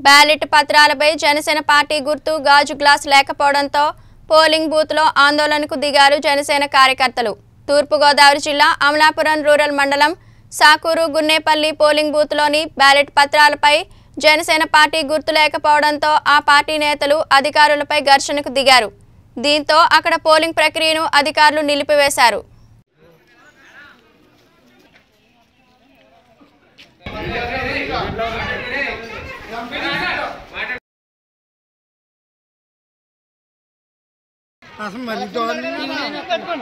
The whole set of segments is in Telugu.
బ్యాలెట్ పత్రాలపై జనసేన పార్టీ గుర్తు గాజు గ్లాస్ లేకపోవడంతో పోలింగ్ బూత్లో ఆందోళనకు దిగారు జనసేన కార్యకర్తలు తూర్పుగోదావరి జిల్లా అమలాపురం రూరల్ మండలం సాకూరు గున్నేపల్లి పోలింగ్ బూత్లోని బ్యాలెట్ పత్రాలపై జనసేన పార్టీ గుర్తు లేకపోవడంతో ఆ పార్టీ నేతలు అధికారులపై ఘర్షణకు దిగారు దీంతో అక్కడ పోలింగ్ ప్రక్రియను అధికారులు నిలిపివేశారు అసలు మరి దారుణంగా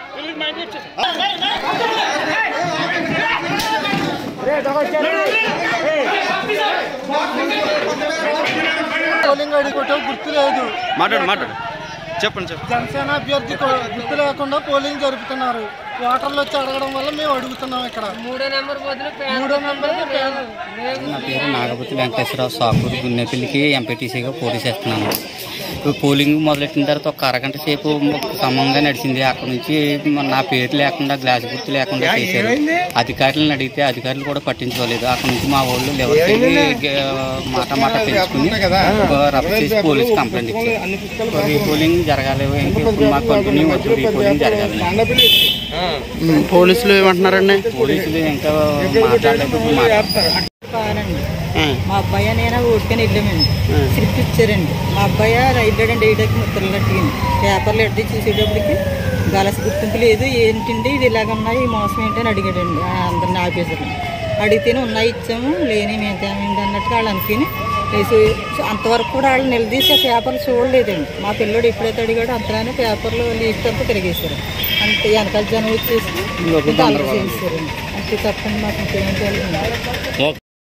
పోలింగ్ ఐడి కొట్టావు గుర్తు లేదు మాట్లాడు మాట్లాడు చెప్పండి చెప్పండి జనసేన అభ్యర్థి కొ- గుర్తు లేకుండా పోలింగ్ జరుపుతున్నారు ఓటర్లు వచ్చి అడగడం వల్ల మేము అడుగుతున్నాం ఇక్కడ మూడో నెంబర్ మూడో నెంబర్ నా పేరు నాగపతి వెంకటేశ్వరరావు సాకూరు గున్నెపల్లికి ఎంపీటీసీగా పోటీ చేస్తున్నాను ఇప్పుడు పోలింగ్ మొదలెట్టిన తర్వాత ఒక అరగంట సేపు క్రమంగా నడిచింది అక్కడ నుంచి నా పేరు లేకుండా గ్లాస్ గుర్తు లేకుండా చేశారు అధికారులను అడిగితే అధికారులు కూడా పట్టించుకోలేదు అక్కడ నుంచి మా వాళ్ళు లెవెల్కి మాట మాట పెంచుకుని రఫ్ చేసి పోలీస్ కంప్లైంట్ ఇచ్చారు రీపోలింగ్ జరగాలి ఇంకెప్పుడు మాకు కంటిన్యూ వద్దు రీపోలింగ్ జరగాలి పోలీసులు ఏమంటున్నారండి పోలీసులు ఇంకా మాట్లాడలేదు ఇప్పుడు మాట్లాడతారు కానండి మా అబ్బాయి నేను ఊరికని వెళ్ళామండి స్లిప్ ఇచ్చారండి మా అబ్బాయి వెళ్ళాడండి వేయడానికి ముద్రలు అట్టింది పేపర్లు ఎట్టి చూసేటప్పటికి గలస గుర్తింపు లేదు ఏంటండి ఇది ఇలాగ ఉన్నాయి ఈ మోసం ఏంటని అడిగాడండి ఆ అందరిని ఆఫీసర్ని అడిగితేనే ఉన్నాయి ఇచ్చాము లేని మేము తేమైంది అన్నట్టుగా వాళ్ళు అనుకుని వేసి అంతవరకు కూడా వాళ్ళు నిలదీసి ఆ పేపర్లు చూడలేదండి మా పిల్లోడు ఎప్పుడైతే అడిగాడో అంతలోనే పేపర్లు లిస్ట్ అంతా తిరిగేశారు అంతే వెనకాల జనం వచ్చేసి అల్లరి చేశారండి అంతే తప్పండి మాకు ఇంకేం తెలియదు